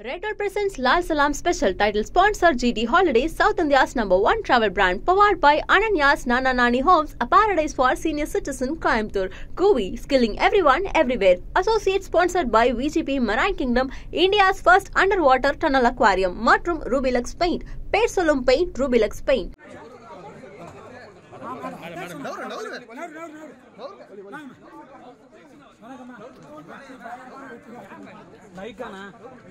Red Dot presents Lal Salam Special title sponsor GT Holidays, South India's number one travel brand, powered by Ananya's Nana Nani Homes, a paradise for senior citizen Coimbatore. Gooey, skilling everyone everywhere. Associate sponsored by VGP Marine Kingdom, India's first underwater tunnel aquarium, மற்றும் Rubilux Paint. பேர் சொல்லும் paint Rubilux paint லைக்காண்ணா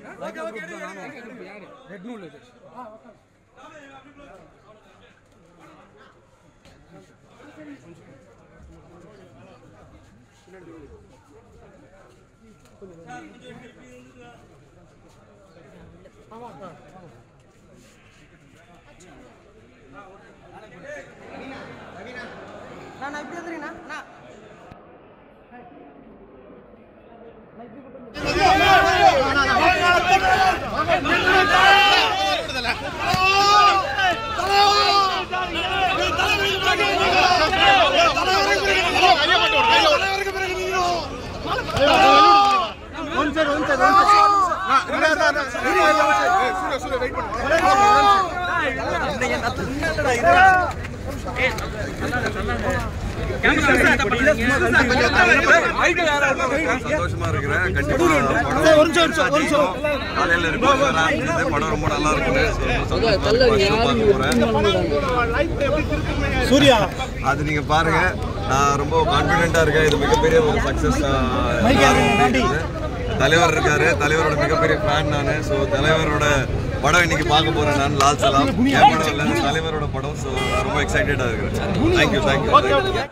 red நூல் இது நான் இப்படி வந்துறீங்கண்ணா அண்ணா சந்தோஷமா இருக்கிறேன் கண்டிப்பா படம் காலையில ரிப்போர்ட் இருந்தது படம் ரொம்ப நல்லா இருக்குன்னு சொல்லி சந்தோஷமா பார்க்க போறேன் சூர்யா அது நீங்க பாருங்க நான் ரொம்ப கான்பிடென்ட்டா இருக்கேன் இது மிகப்பெரிய ஒரு சக்சஸ் தலைவர் இருக்காரு தலைவரோட மிகப்பெரிய ஃபேன் நான் ஸோ தலைவரோட படம் இன்னைக்கு பார்க்க போறேன் நான் லால் சலாம் என் படம் இல்லை தலைவரோட படம் ஸோ ரொம்ப எக்ஸைட்டடா இருக்கிறேன் தேங்க்யூ தேங்க்யூ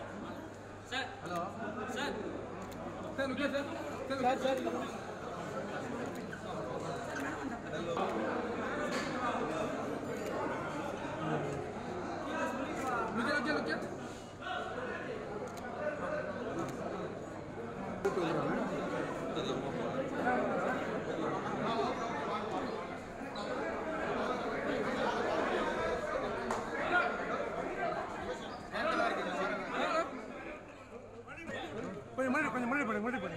கொஞ்சம் முன்னாடி கொஞ்சம் முன்னாடி போடு முன்னாடி போடு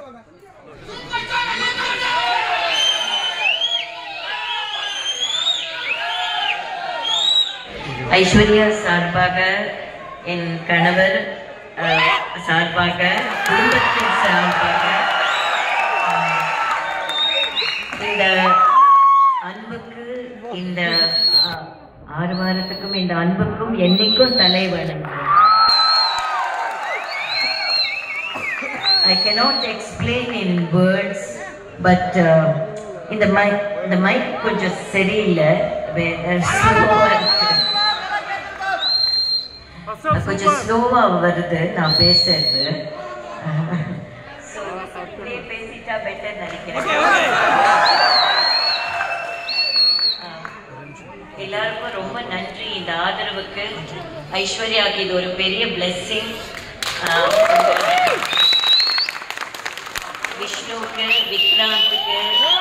ஐஸ்வர்யா சார்பாக என் கணவர் அஹ், சார்பாக குடும்பத்தின் சார்பாக அஹ், இந்த அன்புக்கு இந்த அஹ், ஆறு வாரத்துக்கும் இந்த அன்புக்கும் என்னைக்கும் தலை வணங்குகிறேன் I cannot explain in words, but uh, இந்த மைக் இந்த மைக் கொஞ்சம் சரியில்லை வே- அஹ் slow ஆ இருக்கு. அது கொஞ்சம் ஸ்லோவா வருது நான் பேசுறது So, இப்படியே பேசிட்டா பெட்டர் நினைக்கிறேன் ஆஹ், எல்லாருக்கும் ரொம்ப நன்றி இந்த ஆதரவுக்கு ஐஸ்வர்யாவுக்கு இது ஒரு பெரிய பிளெஸ்ஸிங் விஷ்ணுவுக்கு விக்ராந்துக்கு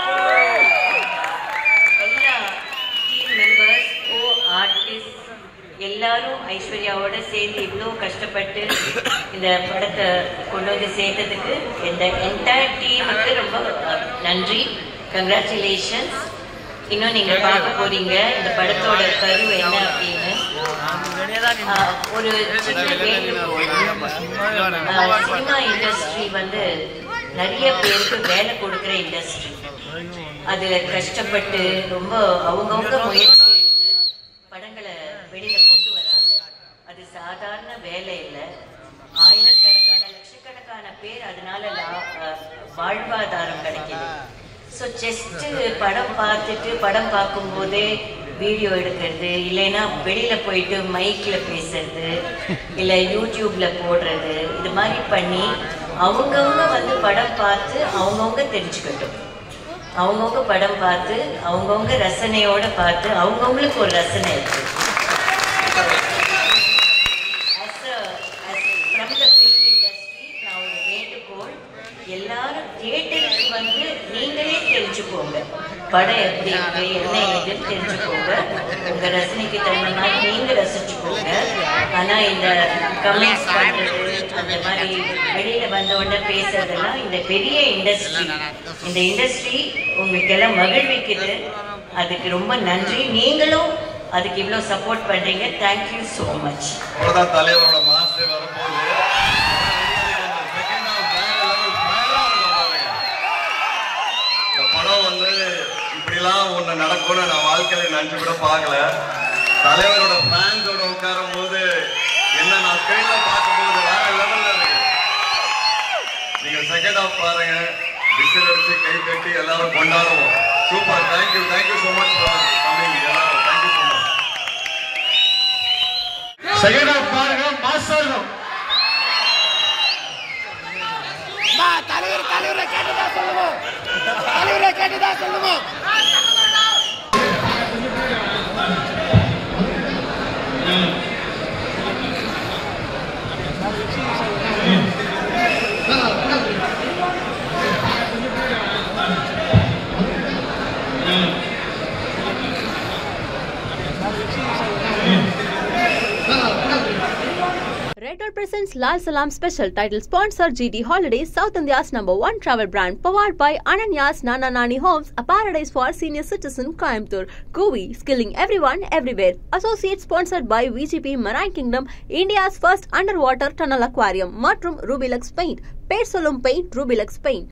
எல்லா டீம் மெம்பர்ஸ் ஓ ஆர்டிஸ்ட் எல்லாரும் ஐஸ்வர்யாவோட சேர்ந்து இவ்வளோ கஷ்டப்பட்டு இந்த படத்தை கொண்டு வந்து சேர்த்ததுக்கு இந்த என்டையர் டீமுக்கு ரொம்ப அஹ், நன்றி கங்க்ராச்சுலேஷன்ஸ் இன்னும் நீங்க பார்க்க போறீங்க இந்த படத்தோட கரு என்ன அப்படின்னு ஆஹ், ஒரு சின்ன வேண்டுகோள் சினிமா இண்டஸ்ட்ரி வந்து நிறைய பேருக்கு வேலை கொடுக்குற இண்டஸ்ட்ரி அதுல கஷ்டப்பட்டு ரொம்ப அவங்கவுங்க முயற்சி எடுத்து படங்களை வெளியில கொண்டு வராங்க அது சாதாரண வேலை இல்லை ஆயிரக்கணக்கான லட்சக்கணக்கான பேர் அதனால லா- அஹ் வாழ்வாதாரம் கிடைக்குது ஸோ ஜஸ்ட் படம் பார்த்துட்டு படம் பார்க்கும்போதே வீடியோ எடுக்கிறது இல்லைன்னா வெளியில போயிட்டு மைக்ல பேசுறது இல்ல யூடியூப்ல போடுறது இது மாதிரி பண்ணி அவங்கவுங்க வந்து படம் பார்த்து அவங்கவுங்க தெரிஞ்சுக்கட்டும் அவங்கவுங்க படம் பார்த்து அவங்கவுங்க ரசனையோட பார்த்து அவங்கவுங்களுக்கு ஒரு ரசனை இருக்கு As a- as from the film industry, நான் ஒரு வேண்டுகோள் எல்லாரும் தியேட்டருக்கு வந்து நீங்களே தெரிஞ்சுக்கோங்க படம் எப்படி இருக்கு என்ன ஏதுன்னு தெரிஞ்சுக்கோங்க உங்க ரசனைக்கு தகுந்த மாதிரி நீங்க ரசிச்சுக்கோங்க ஆனா இந்த கமெண்ட்ஸ் பண்றது அந்த மாதிரி வெளியில வந்த உடனே பேசுறதெல்லாம் இந்த பெரிய இண்டஸ்ட்ரி இந்த இண்டஸ்ட்ரி உங்களுக்கு எல்லாம் மகிழ்விக்குது அதுக்கு ரொம்ப நன்றி நீங்களும் அதுக்கு இவ்வளோ சப்போர்ட் பண்றீங்க தேங்க்யூ ஸோ மச் அவ்வளவுதான் தலைவரோட மாஸ்டர் வரும்போது second half வேற level, fire-ஆ இருக்கும் பாருங்க. இந்த படம் வந்து இப்படிலாம் ஒண்ணு நடக்கும்னு நான் வாழ்க்கையில நினைச்சு கூட பார்க்கல தலைவரோட ஃபேன்ஸோட உட்காரும் போது என்ன நான் ஸ்கிரீன்ல பார்க்கும்போது வேற லெவல்ல இருக்கு நீங்க செகண்ட் ஹாஃப் பாருங்க விசில் அடிச்சு கை கட்டி எல்லாரும் கொண்டாடுவோம் super thank you thank you so much for coming எல்லாரும் thank you so much second half பாருங்க மாசா இருக்கும் தலைவர் தலைவரை கேட்டதா சொல்லுவோம் தலைவரை கேட்டதா சொல்லுவோம் Red Dot presents Lal Salam special title sponsor GT Holidays, South India's number one travel brand, powered by Ananya's Nana Nani Homes, a paradise for senior citizen Coimbatore. Gooey, skilling everyone everywhere. Associate sponsored by VGP Marine Kingdom, India's first underwater tunnel aquarium, மற்றும் Rubilux Paint. பேர் சொல்லும் paint Rubilux paint